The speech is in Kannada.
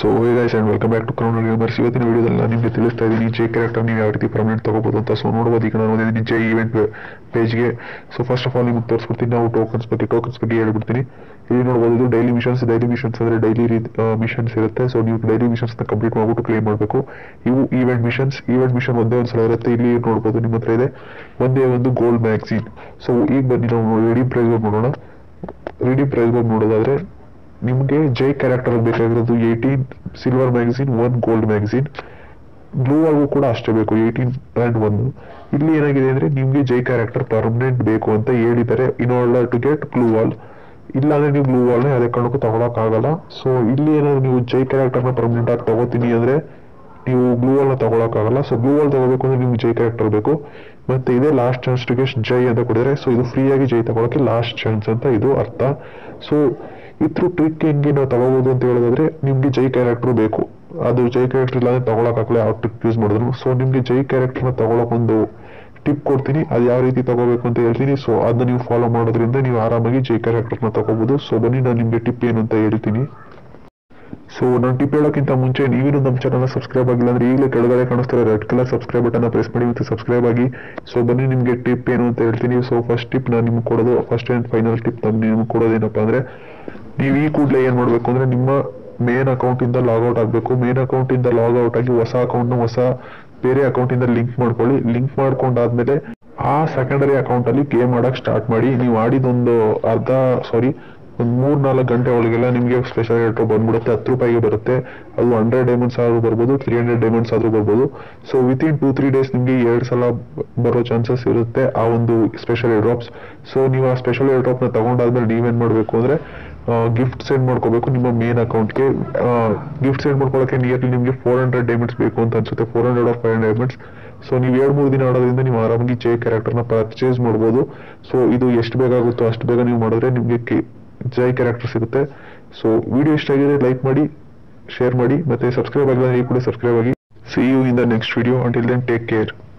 so guys and welcome back to Crown Gamers ಇವತ್ತಿನ ವಿಡಿಯೋದಲ್ಲಿ ನಾನು ನಿಮಗೆ ತಿಳಿಸ್ತಾ ಇದ್ದೀನಿ ಜೆ ಕ್ಯಾರೆಕ್ಟರ್ ನೀವು ಯಾವ ರೀತಿ ಪರ್ಮನೆಂಟ್ ತಗೋಬೋದು ಅಂತ ಸೊ ನೋಡ್ಬೋದು ಈಗ ನಾನು ಓದಿದ್ದೀನಿ ಜೆ ಈವೆಂಟ್ ಪೇಜ್ಗೆ ಸೊ ಫಸ್ಟ್ ಆಫ್ ಆಲ್ ನಿಮ್ಗೆ ತೋರಿಸ್ಬಿಡ್ತೀನಿ ನಾವು ಟೋಕನ್ಸ್ ಬಗ್ಗೆ ಟೋಕನ್ಸ್ ಬಗ್ಗೆ ಹೇಳ್ಬಿಡ್ತೀನಿ ಇಲ್ಲಿ ನೋಡ್ಬೋದು ಇದು ಡೈಲಿ ಮಿಷನ್ಸ್ ಡೈಲಿ ಮಿಷನ್ಸ್ ಅಂದರೆ ಡೈಲಿ ಮಿಷನ್ಸ್ ಇರುತ್ತೆ ಸೊ ನೀವು ಡೈಲಿ ಮಿಷನ್ಸ್ನ ಕಂಪ್ಲೀಟ್ ಮಾಡ್ಬಿಟ್ಟು ಕ್ಲೇಮ್ ಮಾಡಬೇಕು ಇವು ಈವೆಂಟ್ ಮಿಷನ್ಸ್ ಈವೆಂಟ್ ಮಿಷನ್ ಒಂದೇ ಒಂದು ಸಲ ಇರುತ್ತೆ ಇಲ್ಲಿ ನೋಡ್ಬೋದು ನಿಮ್ಮ ಹತ್ರ ಇದೆ ಒಂದೇ ಒಂದು ಗೋಲ್ಡ್ ಮ್ಯಾಗ್ಝಿನ್ ಸೊ ಈಗ ಬನ್ನಿ ನಾವು ರೆಡಿ ಪ್ರೈಸ್ ಬಗ್ಗೆ ನೋಡೋಣ ರೆಡಿ ಪ್ರೈಸ್ ಬಗ್ಗೆ ನೋಡೋದಾದ್ರೆ ನಿಮಗೆ ಜೈ ಕ್ಯಾರೆಕ್ಟರ್ ಬೇಕಾಗಿರೋದು eighteen silver magazine one gold magazine blue ಆಗು ಕೂಡ ಅಷ್ಟೇ ಬೇಕು ಏಯ್ಟೀನ್ ಆ್ಯಂಡ್ ಒನ್ ಇಲ್ಲಿ ಏನಾಗಿದೆ ಅಂದ್ರೆ ನಿಮಗೆ ಜೈ ಕ್ಯಾರೆಕ್ಟರ್ ಪರ್ಮನೆಂಟ್ ಬೇಕು ಅಂತ ಹೇಳಿದ್ದಾರೆ in order to get blue wall ಇಲ್ಲ ಅಂದ್ರೆ ನೀವು ಬ್ಲೂ ವಾಲ್ನ ಯಾವುದೇ ಕಾರಣಕ್ಕೂ ತಗೊಳಕ್ ಆಗಲ್ಲ ಸೊ ಇಲ್ಲಿ ಏನಾದ್ರು ನೀವು ಜೈ ಕ್ಯಾರೆಕ್ಟರ್ನ ಪರ್ಮನೆಂಟ್ ಆಗಿ ತಗೋತೀನಿ ಅಂದ್ರೆ ನೀವು ಬ್ಲೂ ವಾಲ್ನ ತಗೊಳಕ್ ಆಗಲ್ಲ ಸೊ ಬ್ಲೂ ವಾಲ್ ತಗೋಬೇಕು ಅಂದ್ರೆ ನಿಮ್ಗೆ ಜೈ ಕ್ಯಾರೆಕ್ಟರ್ ಬೇಕು ಮತ್ತೆ ಇದೇ last chance to guest Jai ಅಂತ ಕೊಡಿದ್ರೆ ಸೊ ಇದು ಫ್ರೀ ಆಗಿ ಜೈ ತಗೊಳಕ್ಕೆ ಲಾಸ್ಟ್ ಚಾನ್ಸ್ ಅಂತ ಇದು ಅರ್ಥ ಸೊ ಇದ್ರ ಟ್ರಿಕ್ ಹೆಂಗೆ ನಾವು ತಗೋಬಹುದು ಅಂತ ಹೇಳೋದಾದ್ರೆ ನಿಮ್ಗೆ ಜೈ ಕ್ಯಾರೆಕ್ಟರ್ ಬೇಕು ಅದು ಜೈ ಕ್ಯಾರೆಕ್ಟರ್ ಇಲ್ಲ ಅಂದ್ರೆ ತಗೊಳಕ್ಕಾಗಲ್ಲ ಯಾವ ಟ್ರಿಕ್ ಯೂಸ್ ಮಾಡಿದ್ರು ಸೊ ನಿಮ್ಗೆ ಜೈ ಕ್ಯಾರೆಕ್ಟರ್ನ ತಗೊಳಕ್ ಒಂದು ಟಿಪ್ ಕೊಡ್ತೀನಿ ಅದು ಯಾವ ರೀತಿ ತಗೋಬೇಕು ಅಂತ ಹೇಳ್ತೀನಿ ಸೊ ಅದನ್ನ ನೀವು ಫಾಲೋ ಮಾಡೋದ್ರಿಂದ ನೀವು ಆರಾಮಾಗಿ ಜೈ ಕ್ಯಾರೆಕ್ಟರ್ನ ತಗೋಬಹುದು ಸೊ ಬನ್ನಿ ನಾನು ನಿಮ್ಗೆ ಟಿಪ್ ಏನು ಅಂತ ಹೇಳ್ತೀನಿ ಸೊ ನಾನು ಟಿಪ್ ಹೇಳೋಕ್ಕಿಂತ ಮುಂಚೆ ನೀವೇನು ನಮ್ಮ ಚಾನಲ್ ಸಬ್ಸ್ಕ್ರೈಬ್ ಆಗಿಲ್ಲ ಅಂದ್ರೆ ಈಗಲೇ ಕೆಳಗಡೆ ಕಾಣಿಸ್ತಾರೆ red colour subscribe button press ಮಾಡಿ ಮತ್ತು ಸಬ್ಸ್ಕ್ರೈಬ್ ಆಗಿ ಸೊ ಬನ್ನಿ ನಿಮಗೆ ಟಿಪ್ ಏನು ಅಂತ ಹೇಳ್ತೀನಿ ಸೊ ಫಸ್ಟ್ ಟಿಪ್ ನಾನು ನಿಮ್ಗೆ ಕೊಡೋದು ಫಸ್ಟ್ ಆ್ಯಂಡ್ ಫೈನಲ್ ಟಿಪ್ ನಾನು ನಿಮ್ಗೆ ಕೊಡೋದೇನಪ್ಪ ಅಂದ್ರೆ ನೀವು ಈ ಕೂಡಲೇ ಏನು ಮಾಡಬೇಕು ಅಂದ್ರೆ ನಿಮ್ಮ ಮೇನ್ ಅಕೌಂಟ್ ಇಂದ ಲಾಗೌಟ್ ಆಗಬೇಕು ಮೇನ್ ಅಕೌಂಟ್ ಇಂದ ಲಾಗೌಟ್ ಆಗಿ ಹೊಸ ಅಕೌಂಟ್ನ ಹೊಸ ಬೇರೆ ಅಕೌಂಟ್ ಇಂದ ಲಿಂಕ್ ಮಾಡ್ಕೊಳ್ಳಿ ಲಿಂಕ್ ಮಾಡ್ಕೊಂಡಾದ್ಮೇಲೆ ಆ ಸೆಕೆಂಡರಿ ಅಕೌಂಟ್ ಅಲ್ಲಿ ಗೇಮ್ ಆಡಕ್ ಸ್ಟಾರ್ಟ್ ಮಾಡಿ ನೀವು ಆಡಿದೊಂದು ಅರ್ಧ ಸಾರಿ ಒಂದು ಮೂರ್ ನಾಲ್ಕು ಗಂಟೆ ಒಳಗೆಲ್ಲ ನಿಮಗೆ ಸ್ಪೆಷಲ್ ರೇಟು ಬಂದ್ಬಿಡುತ್ತೆ ಹತ್ತು ರೂಪಾಯಿಗೆ ಬರುತ್ತೆ ಅದು ಹಂಡ್ರೆಡ್ ಡೈಮಂಡ್ಸ್ ಆದ್ರೂ ಬರ್ಬೋದು ತ್ರೀ ಹಂಡ್ರೆಡ್ ಡೈಮಂಡ್ಸ್ ಆದ್ರೂ ಬರ್ಬೋದು so within two three days ನಿಮಗೆ ಎರಡು ಸಲ ಬರೋ ಚಾನ್ಸಸ್ ಇರುತ್ತೆ ಆ ಒಂದು ಸ್ಪೆಷಲ್ ಏರ್ ಡ್ರಾಪ್ಸ್ ಸೊ ನೀವು ಆ ಸ್ಪೆಷಲ್ ಏರ್ ಡ್ರಾಪ್ನ ತಗೊಂಡಾದ್ಮೇಲೆ ನೀವೇನ್ ಮಾಡಬೇಕು ಅಂದ್ರೆ ಗಿಫ್ಟ್ ಸೆಂಡ್ ಮಾಡ್ಕೋಬೇಕು ನಿಮ್ಮ ಮೇನ್ ಅಕೌಂಟ್ಗೆ ಗಿಫ್ಟ್ ಸೆಂಡ್ ಮಾಡ್ಕೊಳ್ಳೋಕೆ ನಿಯರ್ಲಿ ನಿಮಗೆ ಫೋರ್ ಹಂಡ್ರೆಡ್ ಡೈಮಂಡ್ಸ್ ಬೇಕು ಅಂತ ಅನ್ಸುತ್ತೆ four hundred or five hundred diamonds so ನೀವು ಎರಡು ಮೂರು ದಿನ ಆಡೋದ್ರಿಂದ ನೀವು ಆರಾಮಾಗಿ ಜೆ ಕ್ಯಾರೆಕ್ಟರ್ನ ಪರ್ಚೇಸ್ ಮಾಡ್ಬೋದು ಸೊ ಇದು ಎಷ್ಟು ಬೇಕಾಗುತ್ತೋ ಅಷ್ಟು ಬೇಗ ನೀವು ಮಾಡಿದ್ರೆ ನಿಮಗೆ ಜೈ ಕ್ಯಾರೆಕ್ಟರ್ ಸಿಗುತ್ತೆ ಸೊ ವಿಡಿಯೋ ಇಷ್ಟ ಆಗಿದೆ ಲೈಕ್ ಮಾಡಿ ಶೇರ್ ಮಾಡಿ ಮತ್ತೆ ಸಬ್ಸ್ಕ್ರೈಬ್ ಆಗಿಲ್ಲ ಈ ಕೂಡ ಸಬ್ಸ್ಕ್ರೈಬ್ ಆಗಿ see you in the next video until then take care